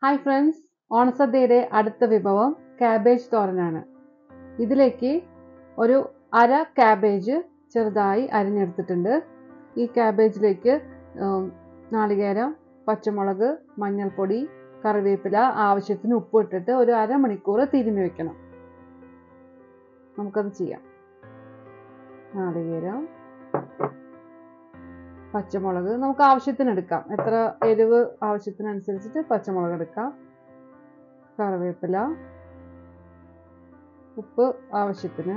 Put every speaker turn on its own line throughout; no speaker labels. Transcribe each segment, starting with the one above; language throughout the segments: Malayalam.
ഹായ് ഫ്രണ്ട്സ് ഓണസദ്യയുടെ അടുത്ത വിഭവം കാബേജ് തോരനാണ് ഇതിലേക്ക് ഒരു അര കാബേജ് ചെറുതായി അരിഞ്ഞെടുത്തിട്ടുണ്ട് ഈ കാബേജിലേക്ക് ഉം, നാളികേരം പച്ചമുളക് മഞ്ഞൾപ്പൊടി കറിവേപ്പില ആവശ്യത്തിന് ഉപ്പ് ഇട്ടിട്ട് ഒരു അരമണിക്കൂർ തിരുമ്മി വെക്കണം നമുക്കത് ചെയ്യാം നാളികേരം പച്ചമുളക് നമുക്ക് ആവശ്യത്തിന് എടുക്കാം എത്ര എരിവ് ആവശ്യത്തിനനുസരിച്ചിട്ട് പച്ചമുളക് എടുക്കാം കറിവേപ്പില ഉപ്പ് ആവശ്യത്തിന്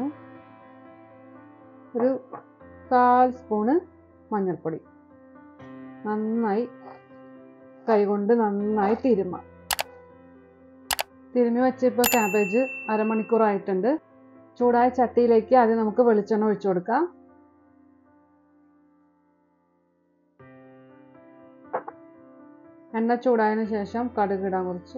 ഒരു കാൽ സ്പൂണ് മഞ്ഞൾപ്പൊടി നന്നായി കൈകൊണ്ട് നന്നായി തിരുമ്മ തിരുമ്മി വെച്ചിപ്പോൾ ക്യാബേജ് അരമണിക്കൂറായിട്ടുണ്ട് ചൂടായ ചട്ടിയിലേക്ക് ആദ്യം നമുക്ക് വെളിച്ചെണ്ണ ഒഴിച്ചു കൊടുക്കാം എണ്ണ ചൂടായതിനു ശേഷം കടുക് ഇടാൻ കുറച്ച്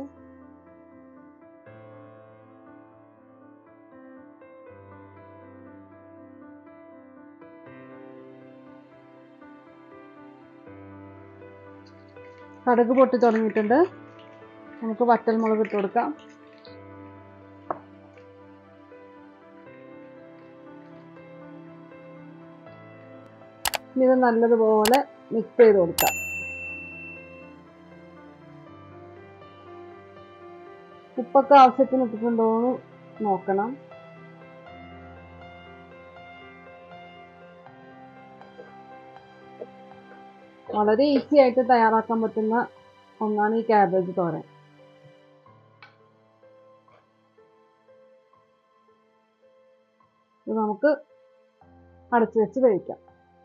കടുക് പൊട്ടി തുടങ്ങിയിട്ടുണ്ട് നമുക്ക് വറ്റൽമുളക് ഇട്ട് കൊടുക്കാം ഇനി ഇത് നല്ലതുപോലെ മിക്സ് ചെയ്ത് കൊടുക്കാം ഉപ്പൊക്കെ ആവശ്യത്തിന് ഇട്ടിട്ടുണ്ടോ എന്ന് നോക്കണം വളരെ ഈസി ആയിട്ട് തയ്യാറാക്കാൻ പറ്റുന്ന ഒന്നാണ് ഈ ക്യാബേജ് തോരൻ ഇത് നമുക്ക് അടച്ചു വെച്ച് വേവിക്കാം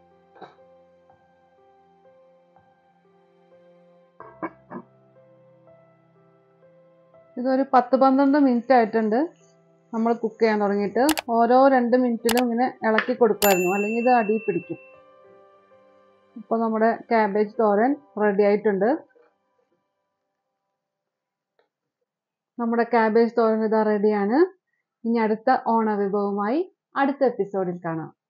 ഇതൊരു പത്ത് പന്ത്രണ്ട് മിനിറ്റ് ആയിട്ടുണ്ട് നമ്മൾ കുക്ക് ചെയ്യാൻ തുടങ്ങിയിട്ട് ഓരോ രണ്ട് മിനിറ്റിലും ഇങ്ങനെ ഇളക്കി കൊടുക്കുമായിരുന്നു അല്ലെങ്കിൽ ഇത് അടി പിടിക്കും ഇപ്പോൾ നമ്മുടെ ക്യാബേജ് തോരൻ റെഡി ആയിട്ടുണ്ട് നമ്മുടെ ക്യാബേജ് തോരൻ ഇതാ റെഡിയാണ് ഇനി അടുത്ത ഓണ വിഭവമായി അടുത്ത എപ്പിസോഡിൽ കാണാം